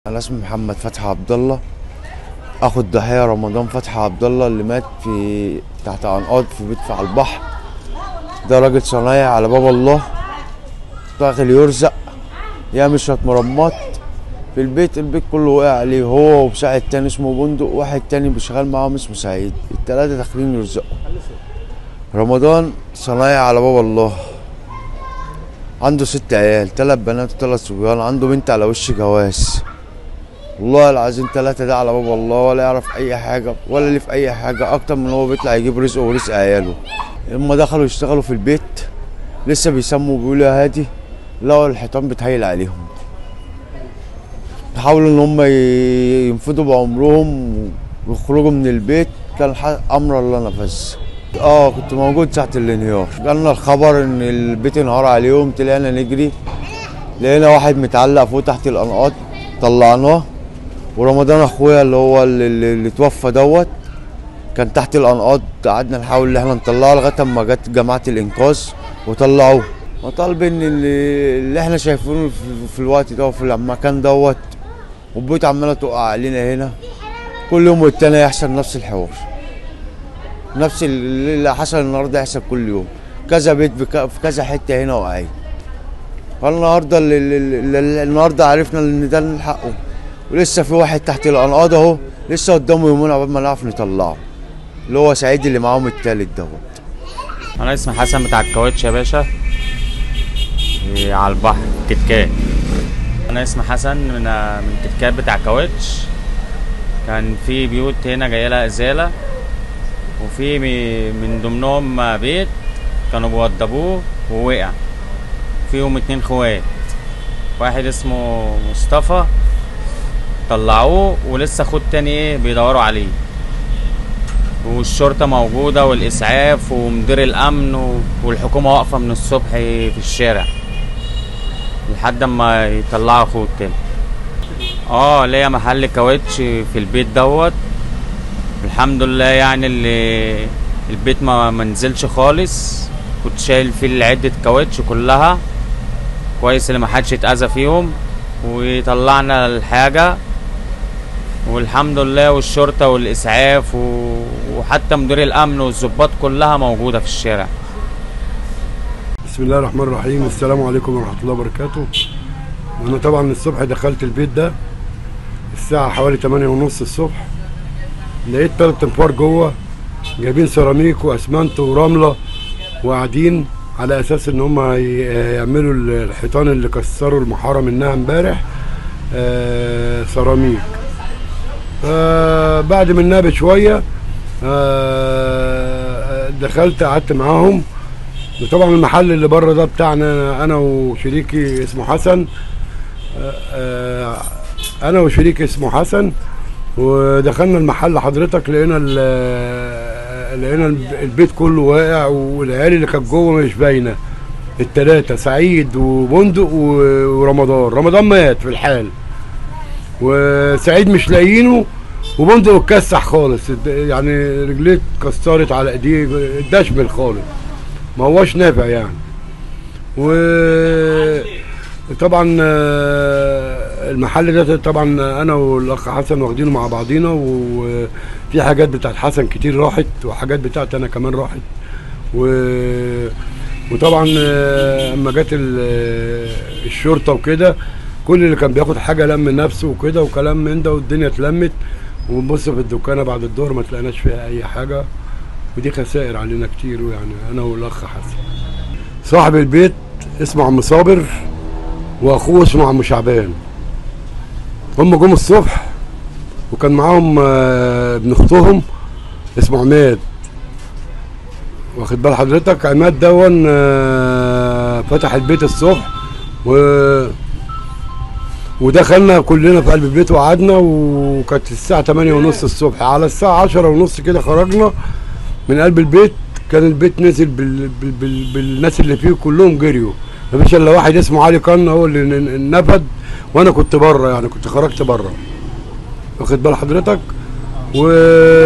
انا اسمي محمد فتحي عبد الله اخو الضحيه رمضان فتحي عبد الله اللي مات في تحت انقاض في بيت على البحر ده راجل صنايعي على باب الله داخل يرزق يعمل شويه مرمات في البيت البيت كله وقع عليه هو ومساعد تاني اسمه بندق واحد تاني شغال معاهم اسمه سعيد التلاته داخلين يرزقوا رمضان صنايعي على باب الله عنده ست عيال تلات بنات وتلات صبيان عنده بنت على وش جواز والله العظيم تلاتة ده على باب الله ولا يعرف أي حاجة ولا ليه في أي حاجة أكتر من هو بيطلع يجيب رزقه ورزق عياله لما دخلوا يشتغلوا في البيت لسه بيسموا بيقولوا يا هادي لقوا الحيطان بتهيل عليهم حاولوا إن هم ي- ينفذوا بعمرهم ويخرجوا من البيت كان ح- أمر الله نفذ اه كنت موجود ساعة الانهيار جالنا الخبر ان البيت انهار عليهم طلعنا نجري لقينا واحد متعلق فوق تحت الانقاض طلعناه ورمضان اخويا اللي هو اللي, اللي اللي توفى دوت كان تحت الانقاض قعدنا نحاول ان احنا نطلعه لغايه اما جت جماعه الانقاذ وطلعوه وطالب ان اللي, اللي احنا شايفينه في, في الوقت ده وفي المكان دوت والبيوت عماله تقع علينا هنا كل يوم والتاني يحصل نفس الحوار نفس اللي حصل النهارده يحصل كل يوم كذا بيت بك- في كذا حته هنا واقعين فالنهارده اللي- اللي- اللي- النهارده عرفنا ان ده نلحقه ولسه في واحد تحت الانقاض اهو لسه قدامه يومين عقبال ما نعرف نطلعه اللي هو سعيد اللي معاهم التالت دوت انا اسمي حسن بتاع الكاوتش يا باشا إيه، على البحر كتكات انا اسمي حسن من من كتكات بتاع الكاوتش كان في بيوت هنا جايه لها ازاله وفي مي- من ضمنهم بيت كانوا بيوضبوه ووقع فيهم اتنين خوات واحد اسمه مصطفى طلعوه ولسه خد تاني ايه بيدوروا عليه والشرطة موجودة والإسعاف ومدير الأمن و- والحكومة واقفة من الصبح في الشارع لحد ما يطلعوا أخوه التاني اه ليا محل كاوتش في البيت دوت الحمد لله يعني اللي البيت ما منزلش خالص كنت شايل فيه عدة كاوتش كلها كويس اللي محدش اتأذى فيهم وطلعنا الحاجة والحمد لله والشرطة والإسعاف و... وحتى مدير الأمن والظباط كلها موجودة في الشارع بسم الله الرحمن الرحيم السلام عليكم ورحمة الله وبركاته أنا طبعا الصبح دخلت البيت ده الساعة حوالي 8 ونص الصبح لقيت تلات انفار جوه جايبين سيراميك واسمنت ورملة وقاعدين على اساس ان هم هي- يعملوا الحيطان اللي كسروا المحارة منها امبارح آه، سيراميك فبعد منها بشوية آه، دخلت قعدت معاهم وطبعا المحل اللي بره ده بتاعنا انا وشريكي اسمه حسن آه، آه، انا وشريكي اسمه حسن ودخلنا المحل حضرتك لقينا ال- لقينا البيت كله واقع والعيال اللي كانت جوه مش باينه التلاتة سعيد وبندق و- ورمضان رمضان مات في الحال وسعيد مش لاقيينه وبندق اتكسح خالص يعني رجليه اتكسرت على ايديه اتدشمل خالص ما هوش نافع يعني و طبعا آه، المحل ده طبعا انا والاخ حسن واخدينه مع بعضينا وفي حاجات بتاعت حسن كتير راحت وحاجات بتاعت انا كمان راحت و وطبعا آه، اما جت ال- الشرطه وكده كل اللي كان بياخد حاجه لم نفسه وكده وكلام من ده والدنيا اتلمت ونبص في الدكانه بعد الظهر ما تلاقيناش فيها اي حاجه ودي خسائر علينا كتير يعني انا والاخ حسن صاحب البيت اسمه عم صابر واخوه اسمه عم شعبان هم جم الصبح وكان معاهم آه، ابن اختهم اسمه عماد واخد بال حضرتك عماد دون آه، فتح البيت الصبح و ودخلنا كلنا في قلب البيت وقعدنا وكانت الساعة 8 ونص الصبح على الساعة 10 ونص كده خرجنا من قلب البيت كان البيت نزل بال... بال... بال... بالناس اللي فيه كلهم جريوا مفيش الا واحد اسمه علي قنا هو اللي ن- ن- نفد وانا كنت بره يعني كنت خرجت بره واخد بال حضرتك و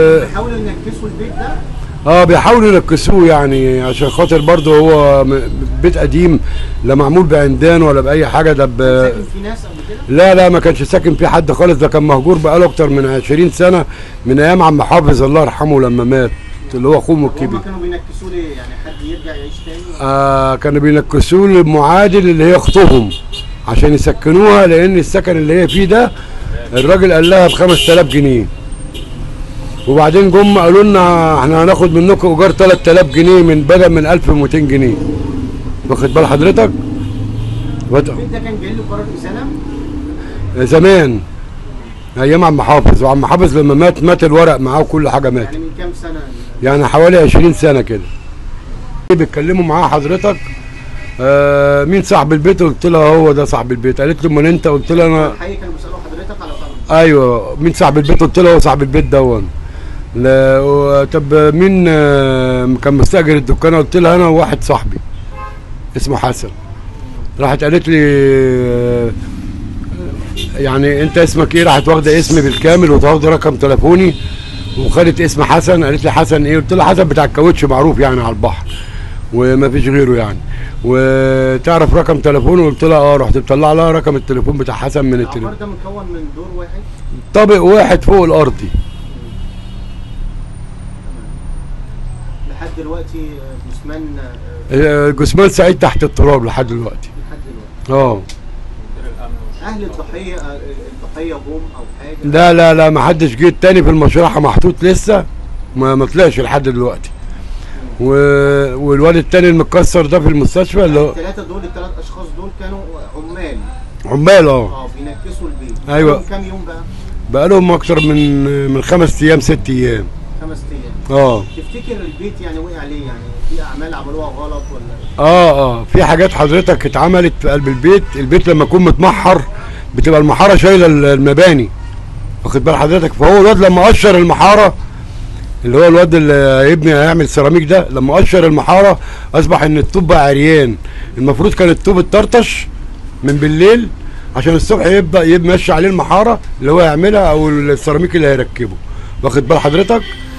حاولوا ينكسوا البيت ده اه بيحاولوا ينكسوه يعني عشان خاطر برضه هو م- بيت قديم لا معمول بعمدان ولا باي حاجه ده ب... ساكن في ناس قبل كده لا لا ما كانش ساكن فيه حد خالص ده كان مهجور بقاله اكتر من 20 سنه من ايام عم حافظ الله يرحمه لما مات اللي هو اخوه هم الكبير كانوا بينكسوا ليه يعني حد يرجع يعيش تاني آه كانوا بينكسوه لمعادل اللي هي اختهم عشان يسكنوها لان السكن اللي هي فيه ده الراجل قال لها ب 5000 جنيه وبعدين جم قالوا لنا احنا هناخد منكم ايجار 3000 جنيه من بدل من 1200 جنيه واخد بال حضرتك؟ وت- البيت ده كان جاي له قرار اساله زمان ايام عم حافظ وعم حافظ لما مات مات الورق معاه وكل حاجه مات يعني من كام سنه يعني حوالي 20 سنه كده بيتكلموا معاه حضرتك آه مين صاحب البيت قلت لها هو ده صاحب البيت قالت له امال انت قلت لها انا الحقيقه كانوا بيسالوا حضرتك على طلب ايوه مين صاحب البيت قلت له هو صاحب البيت دون لا و- طب مين آه، كان مستاجر الدكان قلت لها انا وواحد صاحبي اسمه حسن راحت قالت لي آه، يعني انت اسمك ايه راحت واخده اسمي بالكامل وتاخد رقم تليفوني وخدت اسم حسن قالت لي حسن ايه قلت لها حسن بتاع الكاوتش معروف يعني على البحر وما فيش غيره يعني وتعرف رقم تليفونه قلت لها اه رحت مطلع لها رقم التليفون بتاع حسن من التليفون العقار ده مكون من دور واحد طابق واحد فوق الارضي لحد دلوقتي آه، جثمان آه، آه، جثمان سعيد تحت التراب لحد دلوقتي لحد دلوقتي اه اهل الضحيه آه، الضحيه جم او حاجه لا لا لا ما حدش جه التاني في المشرحه محطوط لسه ما ما طلعش لحد دلوقتي و... والواد التاني المتكسر ده في المستشفى اللي هو الثلاثه دول الثلاث اشخاص دول كانوا عمال عمال اه اه بينكسوا البيت أيوة. بقالهم كام يوم بقى بقالهم اكتر من من خمس ايام ست ايام خمس ايام اه تفتكر البيت يعني وقع عليه يعني في اعمال عملوها غلط ولا اه اه في حاجات حضرتك اتعملت في قلب البيت البيت لما يكون متمحر بتبقى المحاره شايله المباني واخد بال حضرتك فهو الواد لما قشر المحاره اللي هو الواد اللي هيبني هيعمل سيراميك ده لما قشر المحاره اصبح ان الطوب بقى عريان المفروض كان الطوب اتطرطش من بالليل عشان الصبح يبدا يمشي عليه المحاره اللي هو يعملها او السيراميك اللي هيركبه واخد بال حضرتك